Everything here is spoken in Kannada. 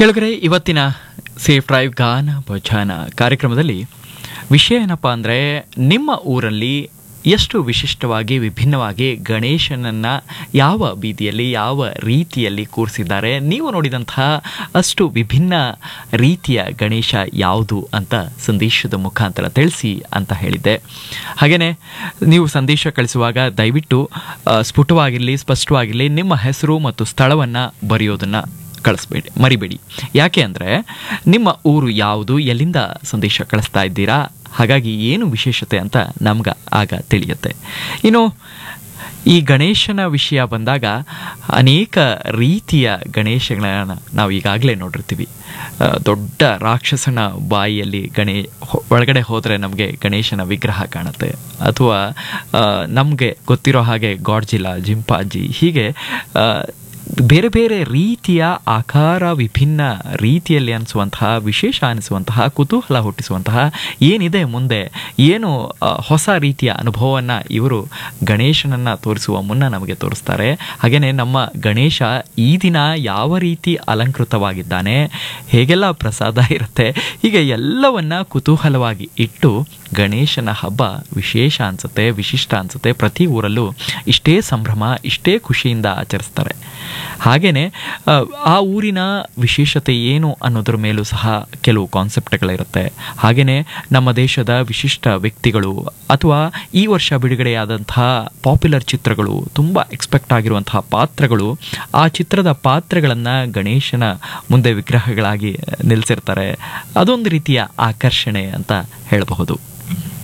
ಕೆಳಗರೆ ಇವತ್ತಿನ ಸೇಫ್ ಡ್ರೈವ್ ಗಾನ ಭಜಾನ ಕಾರ್ಯಕ್ರಮದಲ್ಲಿ ವಿಷಯ ಏನಪ್ಪ ಅಂದರೆ ನಿಮ್ಮ ಊರಲ್ಲಿ ಎಷ್ಟು ವಿಶಿಷ್ಟವಾಗಿ ವಿಭಿನ್ನವಾಗಿ ಗಣೇಶನನ್ನ ಯಾವ ಬೀದಿಯಲ್ಲಿ ಯಾವ ರೀತಿಯಲ್ಲಿ ಕೂರಿಸಿದ್ದಾರೆ ನೀವು ನೋಡಿದಂತಹ ಅಷ್ಟು ವಿಭಿನ್ನ ರೀತಿಯ ಗಣೇಶ ಯಾವುದು ಅಂತ ಸಂದೇಶದ ಮುಖಾಂತರ ತಿಳಿಸಿ ಅಂತ ಹೇಳಿದ್ದೆ ಹಾಗೆಯೇ ನೀವು ಸಂದೇಶ ಕಳಿಸುವಾಗ ದಯವಿಟ್ಟು ಆ, ಸ್ಫುಟವಾಗಿರಲಿ ಸ್ಪಷ್ಟವಾಗಿರಲಿ ನಿಮ್ಮ ಹೆಸರು ಮತ್ತು ಸ್ಥಳವನ್ನು ಬರೆಯೋದನ್ನು ಕಳಿಸ್ಬೇಡಿ ಮರಿಬೇಡಿ ಯಾಕೆ ಅಂದರೆ ನಿಮ್ಮ ಊರು ಯಾವುದು ಎಲ್ಲಿಂದ ಸಂದೇಶ ಕಳಿಸ್ತಾ ಇದ್ದೀರಾ ಹಾಗಾಗಿ ಏನು ವಿಶೇಷತೆ ಅಂತ ನಮ್ಗೆ ಆಗ ತಿಳಿಯುತ್ತೆ ಇನ್ನು ಈ ಗಣೇಶನ ವಿಷಯ ಬಂದಾಗ ಅನೇಕ ರೀತಿಯ ಗಣೇಶಗಳನ್ನ ನಾವು ಈಗಾಗಲೇ ನೋಡಿರ್ತೀವಿ ಆ, ದೊಡ್ಡ ರಾಕ್ಷಸನ ಬಾಯಿಯಲ್ಲಿ ಗಣೇ ಹೊ- ಒಳಗಡೆ ಹೋದರೆ ನಮಗೆ ಗಣೇಶನ ವಿಗ್ರಹ ಕಾಣುತ್ತೆ ಅಥವಾ ನಮಗೆ ಗೊತ್ತಿರೋ ಹಾಗೆ ಗಾಡ್ಜಿಲಾ ಜಿಂಪಾಜಿ ಹೀಗೆ ಆ, ಬೇರೆ ಬೇರೆ ರೀತಿಯ ಆಕಾರ ವಿಭಿನ್ನ ರೀತಿಯಲ್ಲಿ ಅನಿಸುವಂತಹ ವಿಶೇಷ ಅನಿಸುವಂತಹ ಕುತೂಹಲ ಹುಟ್ಟಿಸುವಂತಹ ಏನಿದೆ ಮುಂದೆ ಏನು ಆ, ಹೊಸ ರೀತಿಯ ಅನುಭವವನ್ನು ಇವರು ಗಣೇಶನನ್ನು ತೋರಿಸುವ ಮುನ್ನ ನಮಗೆ ತೋರಿಸ್ತಾರೆ ಹಾಗೆಯೇ ನಮ್ಮ ಗಣೇಶ ಈ ದಿನ ಯಾವ ರೀತಿ ಅಲಂಕೃತವಾಗಿದ್ದಾನೆ ಹೇಗೆಲ್ಲ ಪ್ರಸಾದ ಇರುತ್ತೆ ಹೀಗೆ ಎಲ್ಲವನ್ನ ಕುತೂಹಲವಾಗಿ ಇಟ್ಟು ಗಣೇಶನ ಹಬ್ಬ ವಿಶೇಷ ಅನಿಸುತ್ತೆ ವಿಶಿಷ್ಟ ಅನಿಸುತ್ತೆ ಪ್ರತಿ ಊರಲ್ಲೂ ಇಷ್ಟೇ ಸಂಭ್ರಮ ಇಷ್ಟೇ ಖುಷಿಯಿಂದ ಆಚರಿಸ್ತಾರೆ ಹಾಗೆಯೇ ಆ ಊರಿನ ವಿಶೇಷತೆ ಏನು ಅನ್ನೋದ್ರ ಮೇಲೂ ಸಹ ಕೆಲವು ಕಾನ್ಸೆಪ್ಟ್ಗಳಿರುತ್ತೆ ಹಾಗೆಯೇ ನಮ್ಮ ದೇಶದ ವಿಶಿಷ್ಟ ವ್ಯಕ್ತಿಗಳು ಅಥವಾ ಈ ವರ್ಷ ಬಿಡುಗಡೆಯಾದಂತಹ ಪಾಪ್ಯುಲರ್ ಚಿತ್ರಗಳು ತುಂಬ ಎಕ್ಸ್ಪೆಕ್ಟ್ ಆಗಿರುವಂತಹ ಪಾತ್ರಗಳು ಆ ಚಿತ್ರದ ಪಾತ್ರಗಳನ್ನು ಗಣೇಶನ ಮುಂದೆ ವಿಗ್ರಹಗಳಾಗಿ ನಿಲ್ಲಿಸಿರ್ತಾರೆ ಅದೊಂದು ರೀತಿಯ ಆಕರ್ಷಣೆ ಅಂತ ಹೇಳಬಹುದು